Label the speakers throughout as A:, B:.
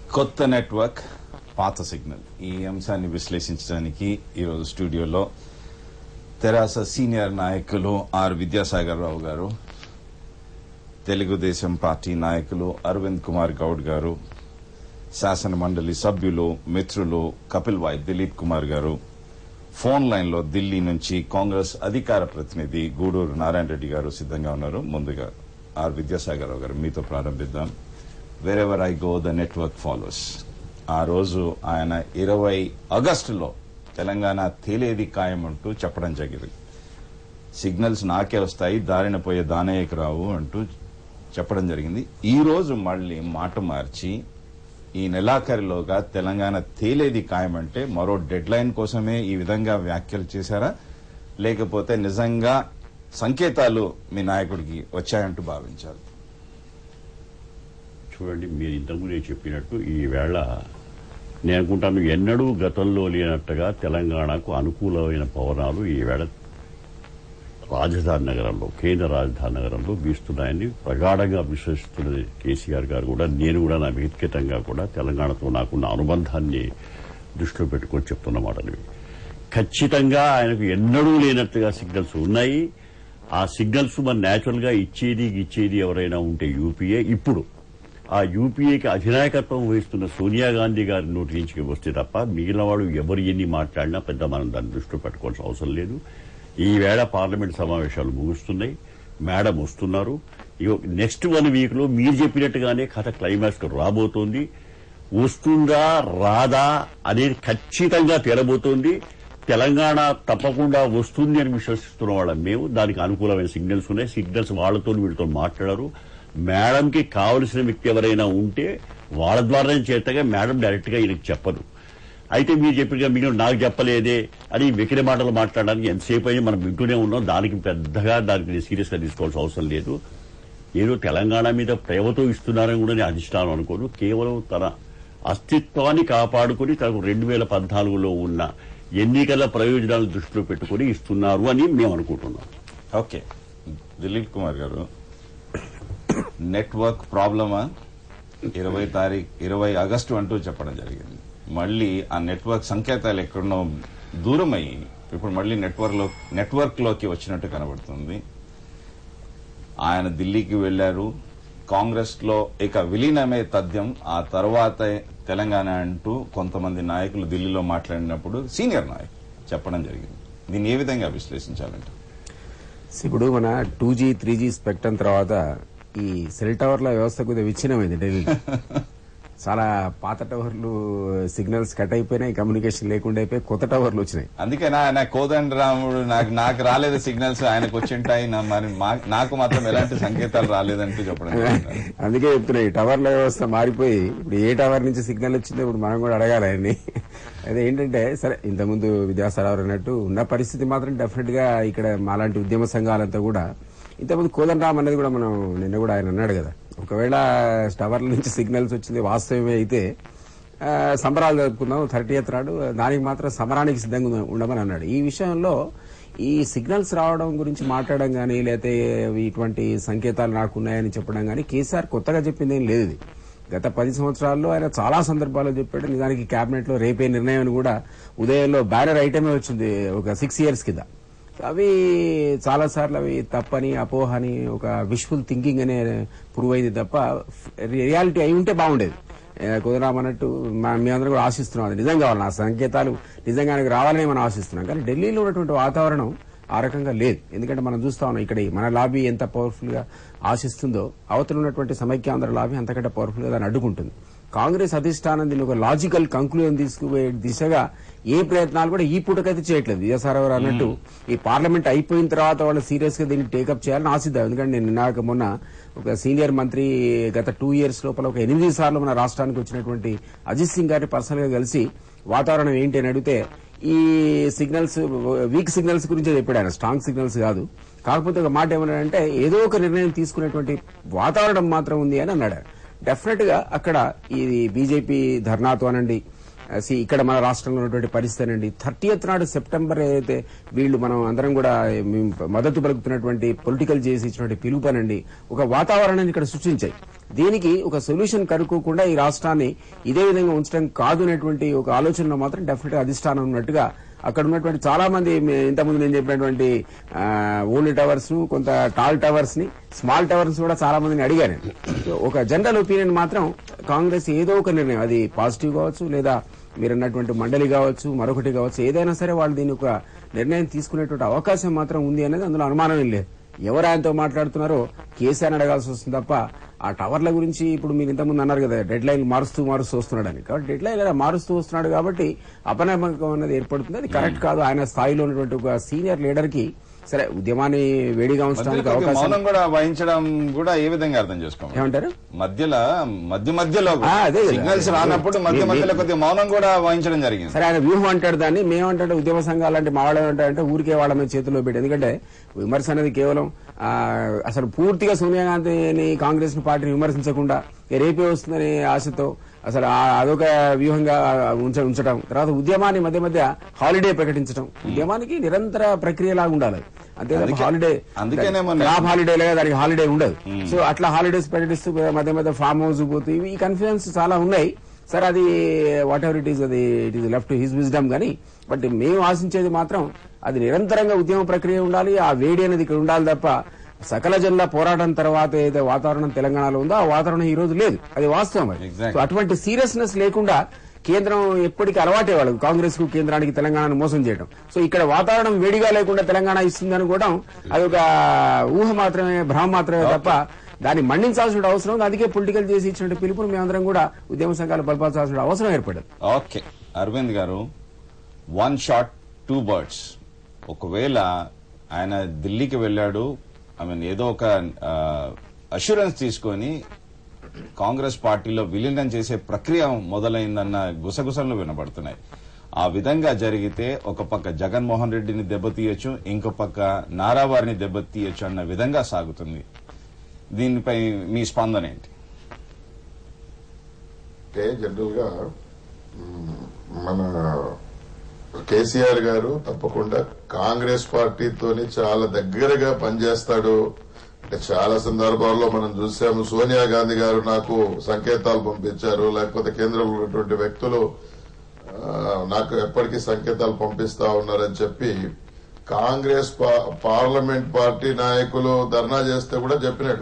A: కొత్త నెట్వర్క్ పాత సిగ్నల్ ఈ అంశాన్ని విశ్లేషించడానికి ఈరోజు స్టూడియోలో తెరాస సీనియర్ నాయకులు ఆర్ విద్యాసాగర్ రావు గారు తెలుగుదేశం పార్టీ నాయకులు అరవింద్ కుమార్ గౌడ్ గారు శాసన మండలి సభ్యులు మిత్రులు కపిల్ వాయ్ దిలీప్ కుమార్ గారు ఫోన్ లైన్ లో ఢిల్లీ నుంచి కాంగ్రెస్ అధికార ప్రతినిధి గూడూరు నారాయణ రెడ్డి గారు సిద్ధంగా ఉన్నారు ముందుగా ఆర్ విద్యాసాగర్ రావు గారు మీతో ప్రారంభిద్దాం wherever I go the network follows ఆ రోజు ఆయన ఇరవై ఆగస్టులో తెలంగాణ తేలేది ఖాయం అంటూ చెప్పడం జరిగింది సిగ్నల్స్ నాకే వస్తాయి దారిన పోయే దానయ్యకు రావు అంటూ చెప్పడం జరిగింది ఈ రోజు మళ్ళీ మాట మార్చి ఈ నెలాఖరిలోగా తెలంగాణ తేలేది ఖాయమంటే మరో డెడ్ లైన్ కోసమే ఈ విధంగా వ్యాఖ్యలు చేశారా లేకపోతే నిజంగా సంకేతాలు మీ నాయకుడికి వచ్చాయంటూ భావించారు
B: చూడండి మీరు ఇంతకుముందే చెప్పినట్టు ఈ వేళ నేను అనుకుంటాను ఎన్నడూ గతంలో లేనట్టుగా తెలంగాణకు అనుకూలమైన పవనాలు ఈ వేళ రాజధాని నగరంలో కేంద్ర రాజధాని నగరంలో వీస్తున్నాయని ప్రగాఢంగా విశ్వసిస్తున్నది కేసీఆర్ గారు కూడా నేను కూడా నా వ్యక్తిగతంగా కూడా తెలంగాణతో నాకున్న అనుబంధాన్ని దృష్టిలో పెట్టుకొని చెప్తున్న మాటలు ఇవి. ఖచ్చితంగా ఆయనకు ఎన్నడూ లేనట్టుగా సిగ్నల్స్ ఉన్నాయి ఆ సిగ్నల్స్ మన న్యాచురల్ గా ఇచ్చేది ఇచ్చేది ఎవరైనా ఉంటే యూపీఏ ఇప్పుడు ఆ యూపీఏకి అధినాయకత్వం వహిస్తున్న సోనియా గాంధీ గారి నోటి నుంచి వస్తే తప్ప మిగిలిన వాళ్ళు ఎవరు ఎన్ని మాట్లాడినా పెద్ద మనం దాన్ని దృష్టిలో పెట్టుకోవాల్సిన అవసరం లేదు ఈ వేళ పార్లమెంట్ సమావేశాలు ముగుస్తున్నాయి మేడం వస్తున్నారు ఇగో నెక్స్ట్ వన్ వీక్ లో మీరు చెప్పినట్టుగానే కథ క్లైమాక్స్ కు రాబోతోంది వస్తుందా రాదా అనేది ఖచ్చితంగా తేలబోతోంది తెలంగాణ తప్పకుండా వస్తుంది అని విశ్వసిస్తున్న వాళ్ళం మేము దానికి అనుకూలమైన సిగ్నల్స్ ఉన్నాయి సిగ్నల్స్ వాళ్ళతో వీళ్ళతో మాట్లాడారు మేడంకి కావలసిన వ్యక్తి ఎవరైనా ఉంటే వాళ్ళ ద్వారానే చేతగా మేడం డైరెక్ట్ గా ఈయనకి చెప్పదు అయితే మీరు చెప్పినగా మీరు నాకు చెప్పలేదే అని వెకిలి మాటలు మాట్లాడడానికి ఎంతసేపు అయినా మనం వింటూనే ఉన్నాం దానికి పెద్దగా దానికి సీరియస్ గా తీసుకోవాల్సిన అవసరం లేదు ఏదో తెలంగాణ మీద ప్రేమతో ఇస్తున్నారని కూడా నేను అధిష్టానం అనుకోను కేవలం తన అస్తిత్వాన్ని కాపాడుకుని తనకు రెండు వేల పద్నాలుగులో ఉన్న ఎన్నికల ప్రయోజనాలు దృష్టిలో పెట్టుకుని ఇస్తున్నారు అని మేము అనుకుంటున్నాం
A: ఓకే దిలీప్ కుమార్ గారు నెట్వర్క్ ప్రాబ్లమా ఇరవై తారీఖు ఇరవై ఆగస్టు అంటూ చెప్పడం జరిగింది మళ్ళీ ఆ నెట్వర్క్ సంకేతాలు ఎక్కడనో దూరం అయ్యి ఇప్పుడు మళ్ళీ నెట్వర్క్ లో నెట్వర్క్ లోకి వచ్చినట్టు కనబడుతుంది ఆయన ఢిల్లీకి వెళ్లారు కాంగ్రెస్ లో ఇక విలీనమే తథ్యం ఆ తర్వాత తెలంగాణ అంటూ కొంతమంది నాయకులు ఢిల్లీలో మాట్లాడినప్పుడు సీనియర్ నాయకులు చెప్పడం జరిగింది దీన్ని ఏ విధంగా విశ్లేషించాలంటే
C: ఇప్పుడు మన two G three G spectrum తర్వాత ఈ సెల్ టవర్ల వ్యవస్థ కొద్దిగా విచ్ఛిన్నమైంది ఢిల్లీ చాలా పాత టవర్లు సిగ్నల్స్ కట్ అయిపోయినాయి కమ్యూనికేషన్ లేకుండా అయిపోయి కొత్త టవర్లు వచ్చినాయి
A: అందుకేనా ఆయన కోదండ రాముడు నాకు నాకు రాలేదు సిగ్నల్స్ ఆయనకు వచ్చింటాయి నా- మరి మా- నాకు మాత్రం ఎలాంటి సంకేతాలు రాలేదంటూ చెప్పడం జరిగింది.
C: అందుకే చెప్తున్నా ఈ టవర్ల వ్యవస్థ మారిపోయి ఇప్పుడు ఏ టవర్ నుంచి సిగ్నల్ వచ్చిందో ఇప్పుడు మనం కూడా అడగాలి ఆయన్ని అదే ఏంటంటే సరే ఇంతకుముందు విద్యాసారావు అన్నట్టు ఉన్న పరిస్థితి మాత్రం డెఫినెట్ గా ఇక్కడ మాలాంటి ఉద్యమ సంఘాలంతా కూడా ఇంతకుముందు కోదండరామ్ అనేది కూడా మనం నిన్న కూడా ఆయన అన్నాడు కదా ఒకవేళ టవర్ల నుంచి సిగ్నల్స్ వచ్చింది వాస్తవమే అయితే ఆ, సంబరాలు జరుపుకుందాం థర్టీ ఎత్ నాడు దానికి మాత్రం సమరానికి సిద్ధంగా ఉంద- ఉండమని అన్నాడు ఈ విషయంలో ఈ సిగ్నల్స్ రావడం గురించి మాట్లాడడం కానీ లేకపోతే ఇటువంటి సంకేతాలు నాకున్నాయని చెప్పడం కానీ కేసీఆర్ కొత్తగా చెప్పింది ఏం లేదు ఇది గత పది సంవత్సరాల్లో ఆయన చాలా సందర్భాల్లో చెప్పాడు నిజానికి కేబినెట్ లో రేపే నిర్ణయం అని కూడా ఉదయంలో బ్యానర్ ఐటమే వచ్చింది ఒక సిక్స్ ఇయర్స్ కింద అవి చాలా సార్లు అవి తప్పని అపోహ అని ఒక విష్ఫుల్ థింకింగ్ అనే ప్రూవ్ అయింది తప్ప రియాలిటీ అయి ఉంటే బాగుండేది కుదరాం అన్నట్టు మా- మీ అందరూ కూడా ఆశిస్తున్నాం అది నిజం కావాలి ఆ సంకేతాలు నిజంగా ఆయనకు రావాలని మనం ఆశిస్తున్నాం కానీ ఢిల్లీలో ఉన్నటువంటి వాతావరణం ఆ రకంగా లేదు ఎందుకంటే మనం చూస్తా ఉన్నాం ఇక్కడ ఈ మన లాబీ ఎంత పవర్ఫుల్ గా ఆశిస్తుందో అవతల ఉన్నటువంటి సమైక్యాంధ్ర లాబీ అంతకంటే పవర్ఫుల్ గా దాన్ని అడ్డుకుంటుంది కాంగ్రెస్ అధిష్టానం దీన్ని ఒక లాజికల్ కంక్లూజన్ తీసుకుపోయే దిశగా ఏ ప్రయత్నాలు కూడా ఈ పూటకైతే చేయట్లేదు విజయసారావు అన్నట్టు ఈ పార్లమెంట్ అయిపోయిన తర్వాత వాళ్ళు సీరియస్ గా దీన్ని టేకప్ చేయాలని ఆశిద్దాం ఎందుకంటే నేను నాకు మొన్న ఒక సీనియర్ మంత్రి గత టూ ఇయర్స్ లోపల ఒక ఎనిమిది సార్లు మన రాష్ట్రానికి వచ్చినటువంటి అజిత్ సింగ్ గారిని పర్సనల్ గా కలిసి వాతావరణం ఏంటి అని అడిగితే ఈ సిగ్నల్స్ వీక్ సిగ్నల్స్ గురించి చెప్పాడు ఆయన స్ట్రాంగ్ సిగ్నల్స్ కాదు కాకపోతే ఒక మాట ఏమన్నాడంటే ఏదో ఒక నిర్ణయం తీసుకునేటువంటి వాతావరణం మాత్రం ఉంది అని అన్నాడు డెఫినెట్ గా అక్కడ ఈ బీజేపీ ధర్నాతో అనండి సి ఇక్కడ మన రాష్ట్రంలో ఉన్నటువంటి పరిస్థితి అండి థర్టీయత్ నాడు సెప్టెంబర్ ఏదైతే వీళ్ళు మనం అందరం కూడా మేము మద్దతు పలుకుతున్నటువంటి పొలిటికల్ చేసి ఇచ్చినటువంటి పిలుపునండి ఒక వాతావరణాన్ని ఇక్కడ సృష్టించాయి దీనికి ఒక సొల్యూషన్ కనుక్కోకుండా ఈ రాష్ట్రాన్ని ఇదే విధంగా ఉంచడం కాదు అనేటువంటి ఒక ఆలోచనలో మాత్రం డెఫినెట్ గా అధిష్టానం ఉన్నట్టుగా అక్కడ ఉన్నటువంటి చాలా మంది మే- ఇంతకుముందు నేను చెప్పినటువంటి ఆ, ఓల్డ్ టవర్స్ ను కొంత టాల్ టవర్స్ ని స్మాల్ టవర్స్ కూడా చాలా మందిని అడిగాను నేను. సో ఒక జనరల్ ఒపీనియన్ మాత్రం కాంగ్రెస్ ఏదో ఒక నిర్ణయం అది పాజిటివ్ కావచ్చు లేదా మీరు అన్నటువంటి మండలి కావచ్చు మరొకటి కావచ్చు ఏదైనా సరే వాళ్ళు దీని ఒక నిర్ణయం తీసుకునేటువంటి అవకాశం మాత్రం ఉంది అనేది అందులో అనుమానం ఏం లేదు ఎవరు ఆయనతో మాట్లాడుతున్నారో కేసీఆర్ అడగాల్సి వస్తుంది తప్ప ఆ టవర్ల గురించి ఇప్పుడు మీరు ఇంతకుముందు అన్నారు కదా డెడ్ లైన్ మారుస్తూ మారుస్తూ వస్తున్నాడని కాబట్టి డెడ్ లైన్ మారుస్తూ వస్తున్నాడు కాబట్టి అపనమ్మకం అనేది ఏర్పడుతుంది అది కరెక్ట్ కాదు ఆయన స్థాయిలో ఉన్నటువంటి ఒక సీనియర్ లీడర్ కి సరే ఉద్యమాన్ని వేడిగా
A: మధ్యలో
C: ఉంచడానికి
A: కొద్దిగా
C: అవకాశం
A: మౌనం కూడా వహించడం కూడా ఏ విధంగా అర్థం చేసుకోవాలి
C: ఏమంటారు
A: మధ్యలో మధ్య మధ్యలో
C: ఆ, అదే కదా.
A: సిగ్నల్స్ రానప్పుడు మధ్య
C: మీ-
A: మధ్యలో కొద్దిగా మౌనం కూడా వహించడం జరిగింది
C: సరే ఆయన వ్యూహం అంటాడు దాన్ని మేమంటే ఉద్యమ సంఘాలు అంటే మా వాళ్ళు ఏమంటారంటే ఊరికే వాళ్ళ మీద చేతిలో పెట్టి ఎందుకంటే విమర్శ అనేది కేవలం ఆ, అసలు పూర్తిగా సోనియా గాంధీని కాంగ్రెస్ పార్టీని విమర్శించకుండా ఇక రేపే వస్తుందనే ఆశతో అసలు ఆ- అదొక వ్యూహంగా ఉంచ ఉంచడం తర్వాత ఉద్యమాన్ని మధ్య మధ్య హాలిడే ప్రకటించడం ఉద్యమానికి నిరంతర ప్రక్రియలాగా ఉండాలి అంతే తప్ప
A: అందుకే-
C: హాలిడే
A: అందుకేనే మొన్న-
C: క్రాప్ హాలిడే లేదా దానికి హాలిడే ఉండదు సో అట్లా హాలిడేస్ ప్రకటిస్తూ మధ్య మధ్య ఫామ్ హౌస్ పోతూ ఇవి- ఈ కన్ఫ్యూజన్స్ చాలా ఉన్నాయి సరే అది వాట్ ఎవర్ ఇట్ ఈస్ అది it is left his wisdom కానీ బట్ మేము ఆశించేది మాత్రం అది నిరంతరంగా ఉద్యమ ప్రక్రియ ఉండాలి ఆ వేడి అనేది ఇక్కడ ఉండాలి తప్ప సకల జనుల పోరాటం తర్వాత ఏదైతే వాతావరణం తెలంగాణలో ఉందో ఆ వాతావరణం ఈ రోజు లేదు అది వాస్తవం అది
A: Exactly.
C: సో అటువంటి సీరియస్నెస్ లేకుండా కేంద్రం ఎప్పటికీ అలవాటే వాళ్ళకు కాంగ్రెస్ కు కేంద్రానికి తెలంగాణను మోసం చేయడం సో ఇక్కడ వాతావరణం వేడిగా లేకుండా తెలంగాణ ఇస్తుంది అనుకోవడం అది ఒక ఊహ మాత్రమే భ్రమ మాత్రమే తప్ప దాన్ని మండించాల్సిన అవసరం ఉంది అందుకే పొలిటికల్ చేసి ఇచ్చిన పిలుపును మేమందరం కూడా ఉద్యమ సంఘాలు బలపాల్సిన అవసరం ఏర్పడింది
A: ఓకే అరవింద్ గారు వన్ షాట్ టూ బర్డ్స్ ఒకవేళ ఆయన ఢిల్లీకి వెళ్ళాడు ఐ మీన్ ఏదో ఒక అష్యూరెన్స్ తీసుకొని కాంగ్రెస్ పార్టీలో విలీనం చేసే ప్రక్రియ మొదలైందన్న గుసగుసలు వినబడుతున్నాయి ఆ విధంగా జరిగితే ఒక పక్క జగన్మోహన్ రెడ్డిని దెబ్బతీయొచ్చు ఇంకో పక్క నారావారిని దెబ్బతీయొచ్చు అన్న విధంగా సాగుతుంది దీనిపై మీ స్పందన ఏంటి
D: అంటే జనరల్ గా మ్, మన కేసీఆర్ గారు తప్పకుండా కాంగ్రెస్ పార్టీతోని చాలా దగ్గరగా పనిచేస్తాడు అంటే చాలా సందర్భాల్లో మనం చూసాము సోనియా గాంధీ గారు నాకు సంకేతాలు పంపించారు లేకపోతే కేంద్రంలో ఉన్నటువంటి వ్యక్తులు ఆ, నాకు ఎప్పటికీ సంకేతాలు పంపిస్తా ఉన్నారని చెప్పి కాంగ్రెస్ పా- పార్లమెంట్ పార్టీ నాయకులు ధర్నా చేస్తే కూడా చెప్పినాడు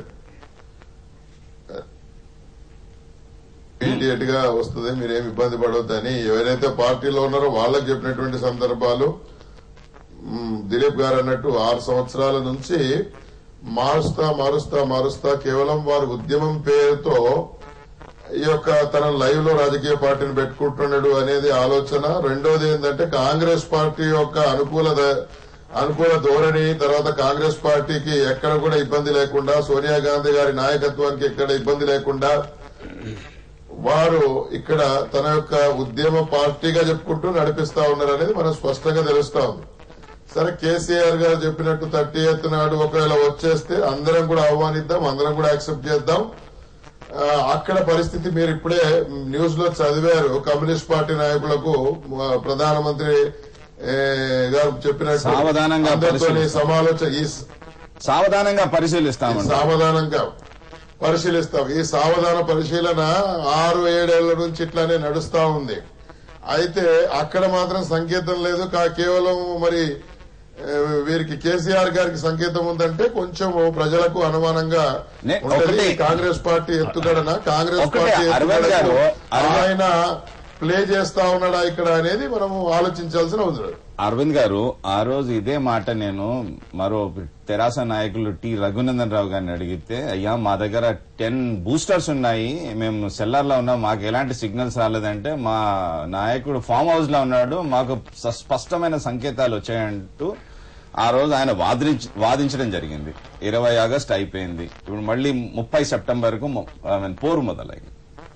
D: ఇమీడియట్ గా వస్తుంది మీరేం ఇబ్బంది పడవద్దని ఎవరైతే పార్టీలో ఉన్నారో వాళ్ళకి చెప్పినటువంటి సందర్భాలు మ్, దిలీప్ గారు అన్నట్టు ఆరు సంవత్సరాల నుంచి మారుస్తా మారుస్తా మారుస్తా కేవలం వారి ఉద్యమం పేరుతో ఈ యొక్క తన లైవ్ లో రాజకీయ పార్టీని పెట్టుకుంటున్నాడు అనేది ఆలోచన రెండోది ఏంటంటే కాంగ్రెస్ పార్టీ యొక్క అనుకూల ద- అనుకూల ధోరణి తర్వాత కాంగ్రెస్ పార్టీకి ఎక్కడ కూడా ఇబ్బంది లేకుండా సోనియా గాంధీ గారి నాయకత్వానికి ఎక్కడ ఇబ్బంది లేకుండా వారు ఇక్కడ తన యొక్క ఉద్యమ పార్టీగా చెప్పుకుంటూ నడిపిస్తా ఉన్నారు అనేది మనం స్పష్టంగా తెలుస్తా ఉంది సరే కేసీఆర్ గారు చెప్పినట్టు థర్టీ ఎయిత్ నాడు ఒకవేళ వచ్చేస్తే అందరం కూడా ఆహ్వానిద్దాం అందరం కూడా యాక్సెప్ట్ చేద్దాం ఆ, అక్కడ పరిస్థితి మీరు ఇప్పుడే న్యూస్ లో చదివారు కమ్యూనిస్ట్ పార్టీ నాయకులకు ఆ, ప్రధానమంత్రి ఏ, గారు చెప్పినట్టు
A: సావధానంగా
D: అందరితోని
A: పరిశీలిస్తాం.
D: సమాలోచన ఈ
A: సావధానంగా పరిశీలిస్తామండి
D: సావధానంగా పరిశీలిస్తాం ఈ సావధాన పరిశీలన ఆరు ఏడేళ్ల నుంచి ఇట్లానే నడుస్తా ఉంది అయితే అక్కడ మాత్రం సంకేతం లేదు కా- కేవలం మరి ఏ, వీరికి కేసీఆర్ గారికి సంకేతం ఉందంటే కొంచెం ప్రజలకు అనుమానంగా
A: నే-
D: ఉంటది
A: ఒకటి-
D: కాంగ్రెస్ పార్టీ ఎత్తుగడన కాంగ్రెస్
A: ఒకటి
D: పార్టీ
A: అరవింద్ గారు,
D: ఎత్తుగడకు
A: అరవింద్-
D: ఆయన ప్లే చేస్తా ఉన్నాడా ఇక్కడ అనేది మనము ఆలోచించాల్సిన అవసరం
A: అరవింద్ గారు ఆ రోజు ఇదే మాట నేను మరో తెరాస నాయకులు టి రఘునందన్ రావు గారిని అడిగితే అయ్యా మా దగ్గర టెన్ బూస్టర్స్ ఉన్నాయి మేము సెల్లార్ లో ఉన్నాం మాకు ఎలాంటి సిగ్నల్స్ రాలేదంటే మా నాయకుడు ఫామ్ హౌస్ లో ఉన్నాడు మాకు స- స్పష్టమైన సంకేతాలు వచ్చాయంటూ ఆ రోజు ఆయన వాదించ వాదించడం జరిగింది ఇరవై ఆగస్ట్ అయిపోయింది ఇప్పుడు మళ్ళీ ముప్పై సెప్టెంబర్ కు మొ- I mean, పోరు మొదలైంది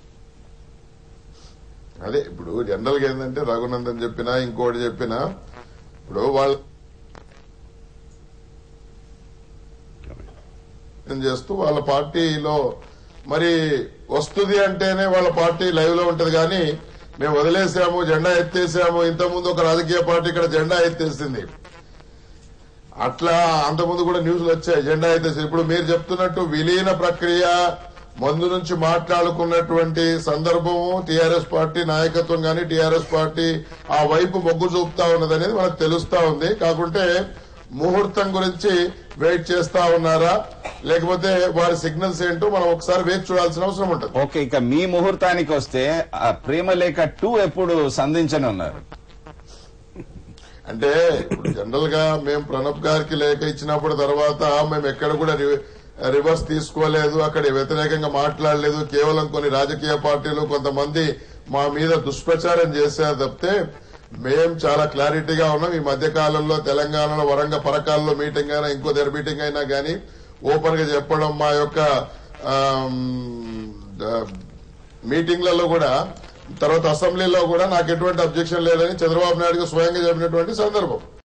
D: అదే ఇప్పుడు జనరల్ గా ఏంటంటే రఘునందన్ చెప్పినా ఇంకోటి చెప్పినా ఇప్పుడు వాళ్ళు ప్రయత్నం చేస్తూ వాళ్ళ పార్టీలో మరి వస్తుంది అంటేనే వాళ్ళ పార్టీ లైవ్ లో ఉంటది కానీ మేము వదిలేసాము జెండా ఎత్తేసాము ఇంతకుముందు ఒక రాజకీయ పార్టీ ఇక్కడ జెండా ఎత్తేసింది అట్లా అంతకుముందు కూడా న్యూస్లు వచ్చాయి జెండా ఎత్తేసి ఇప్పుడు మీరు చెప్తున్నట్టు విలీన ప్రక్రియ ముందు నుంచి మాట్లాడుకున్నటువంటి సందర్భము టీఆర్ఎస్ పార్టీ నాయకత్వం గాని టీఆర్ఎస్ పార్టీ ఆ వైపు మొగ్గు చూపుతా ఉన్నది అనేది మనకు తెలుస్తా ఉంది కాకుంటే ముహూర్తం గురించి వెయిట్ చేస్తా ఉన్నారా లేకపోతే వారి సిగ్నల్స్ ఏంటో మనం ఒకసారి వేచి చూడాల్సిన అవసరం ఉంటుంది
A: ఓకే ఇక మీ ముహూర్తానికి వస్తే ఆ ప్రేమలేఖ టూ ఎప్పుడు సంధించనున్నారు
D: అంటే ఇప్పుడు జనరల్ గా మేము ప్రణబ్ గారికి లేఖ ఇచ్చినప్పుడు తర్వాత మేము ఎక్కడ కూడా రి- రివర్స్ తీసుకోలేదు అక్కడ వ్యతిరేకంగా మాట్లాడలేదు కేవలం కొన్ని రాజకీయ పార్టీలు కొంతమంది మా మీద దుష్ప్రచారం చేశారు తప్పితే మేం చాలా క్లారిటీగా ఉన్నాం ఈ మధ్య కాలంలో తెలంగాణలో వరంగ పరకాల్లో మీటింగ్ అయినా ఇంకో దగ్గర మీటింగ్ అయినా కానీ ఓపెన్ గా చెప్పడం మా యొక్క ఆమ్, ద- మీటింగ్లలో కూడా తర్వాత అసెంబ్లీలో కూడా నాకు ఎటువంటి అబ్జెక్షన్ లేదని చంద్రబాబు నాయుడు గారు స్వయంగా చెప్పినటువంటి సందర్భం